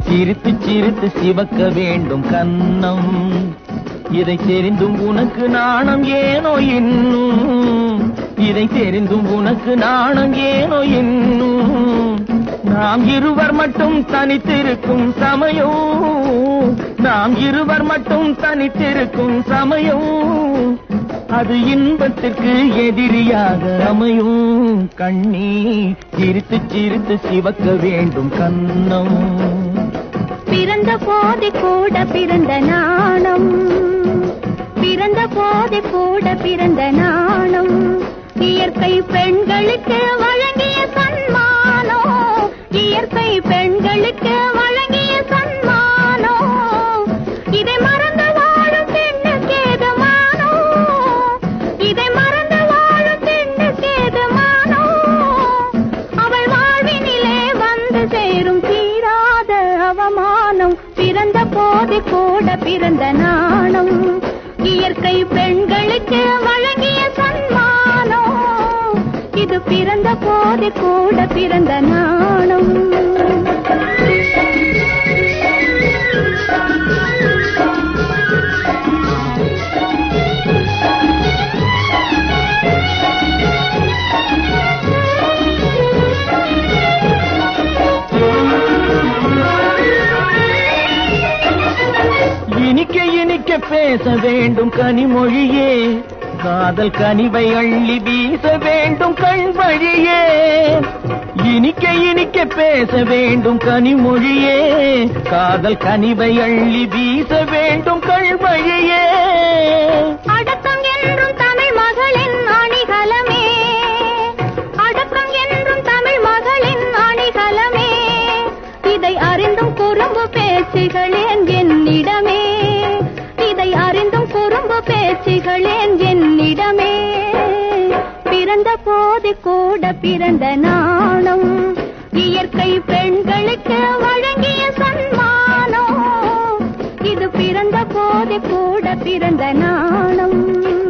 சிரித்து சிரித்து சிவக்க வேண்டும் கன்னம் இதை தெரிந்தும் உனக்கு நாணம் ஏனோ இன்னும் இதை தெரிந்தும் உனக்கு நாணம் ஏனோ இன்னும் நாம் இருவர் மட்டும் தனித்திருக்கும் சமயம் நாம் இருவர் மட்டும் தனித்திருக்கும் சமயம் அது இன்பத்திற்கு எதிரியாக அமையும் கண்ணீ சிரித்து சிரித்து சிவக்க வேண்டும் கன்னம் பிறந்த போது கூட பிறந்த நாணம் பிறந்த போது கூட பிறந்த நாணம் இயற்கை பெண்களுக்கு வழங்கிய சன்மானோ இயற்கை பெண்களுக்கு வழங்கிய சன்மானோ இதை மறந்து வாழும் பெண்ணுக்கு ஏதுமானோ இதை மறந்து வாழும் பெண்ணுக்கு ஏதுமானோ அவள் வாழ்வினிலே வந்து சேரும் தீராத அவமானம் பிறந்த போது கூட பிறந்த நாணம் இயற்கை பெண்களுக்கு வழங்கிய சன்மானோ இது பிறந்த போது கூட பிறந்த நாணம் இனிக்க இனிக்க பேச வேண்டும் கனிமொழியே காதல் கனிவை அள்ளி வீச வேண்டும் கண் வழியே இனிக்க இனிக்க பேச வேண்டும் கனிமொழியே காதல் கனிவை அள்ளி வீச வேண்டும் கண் வழியே அடக்கம் என்றும் தமிழ் மகளின் அணிகலமே அடக்கம் என்றும் தமிழ் மகளின் அணிகலமே இதை அறிந்தும் குறும்பு பேச்சுகளேன் என்னிடமே இதை அறிந்தும் குறும்பு பேச்சுகளேன் என்னிடமே பிறந்த போது கூட பிறந்த நாணம் இயற்கை பெண்களுக்கு வழங்கிய சன்மானோ இது பிறந்த போது கூட பிறந்த நாணம்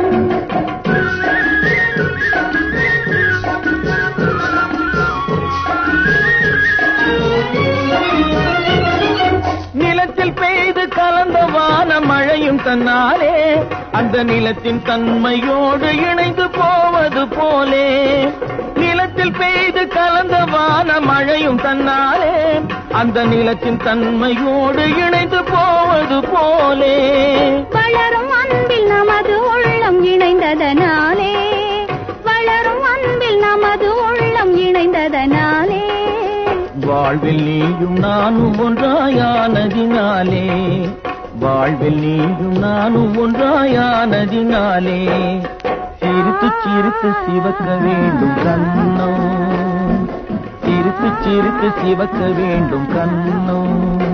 நிலத்தில் பெய்து கலந்த வான மழையும் தன்னாலே அந்த நிலத்தின் தன்மையோடு இணைந்து போவது போலே நிலத்தில் பெய்து கலந்த வான மழையும் தன்னாலே அந்த நிலத்தின் தன்மையோடு இணைந்து போவது போலே வளரும் அன்பில் நமது உள்ளம் இணைந்ததனாலே வளரும் அன்பில் நமது உள்ளம் இணைந்ததனாலே வாழ்வில் நீயும் நானும் ஒன்றாயானதினாலே வாழ்வில் நீயும் நானும் ஒன்றாயானதினாலே சிரித்து சிரித்து சிவக்க வேண்டும் கண்ணம் சிரித்து சிரித்து சிவக்க வேண்டும் கண்ணம்